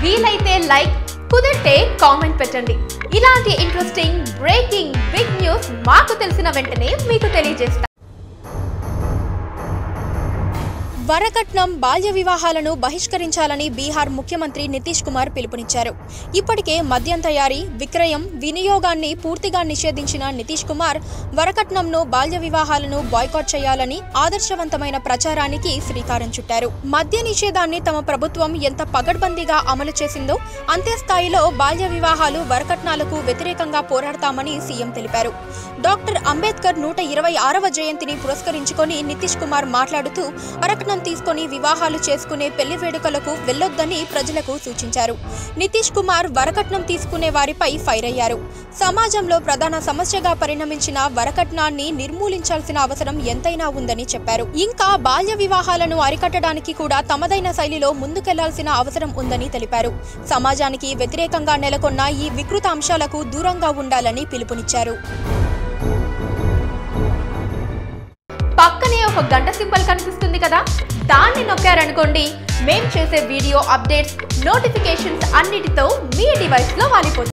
వీలైతే లైక్ కుదిరితే కామెంట్ పెట్టండి ఇలాంటి ఇంట్రెస్టింగ్ బ్రేకింగ్ బిగ్ న్యూస్ మాకు తెలిసిన వెంటనే మీకు తెలియజేస్తాం వరకట్నం బాల్య వివాహాలను బహిష్కరించాలని బీహార్ ముఖ్యమంత్రి నితీష్ కుమార్ పిలుపునిచ్చారు ఇప్పటికే మద్యం తయారీ విక్రయం వినియోగాన్ని పూర్తిగా నిషేధించిన నితీష్ కుమార్ వరకట్నంను బాల్య వివాహాలను బాయ్కాట్ చేయాలని ఆదర్శవంతమైన ప్రచారానికి శ్రీకారం చుట్టారు మద్య నిషేధాన్ని తమ ప్రభుత్వం ఎంత పగడ్బందీగా అమలు చేసిందో అంతే స్థాయిలో బాల్య వివాహాలు వరకట్నాలకు వ్యతిరేకంగా పోరాడతామని సీఎం తెలిపారు డాక్టర్ అంబేద్కర్ నూట ఇరవై ఆరవ జయంతిని పురస్కరించుకొని నితీష్ కుమార్ మాట్లాడుతూ వరకట్నం తీసుకొని వివాహాలు చేసుకునే పెళ్లి వేడుకలకు వెళ్లొద్దని ప్రజలకు సూచించారు నితీష్ కుమార్ వరకట్నం తీసుకునే వారిపై ఫైర్ అయ్యారు సమాజంలో ప్రధాన సమస్యగా పరిణమించిన వరకట్నాన్ని నిర్మూలించాల్సిన అవసరం ఎంతైనా ఉందని చెప్పారు ఇంకా బాల్య వివాహాలను అరికట్టడానికి కూడా తమదైన శైలిలో ముందుకెళ్లాల్సిన అవసరం ఉందని తెలిపారు సమాజానికి వ్యతిరేకంగా నెలకొన్న ఈ వికృత అంశాలకు దూరంగా ఉండాలని పిలుపునిచ్చారు పక్కనే ఒక గంట సింబల్ కనిపిస్తుంది కదా దాన్ని నొక్కారనుకోండి మేం చేసే వీడియో అప్డేట్స్ నోటిఫికేషన్స్ అన్నిటితో మీ డివైస్లో వాలిపోతుంది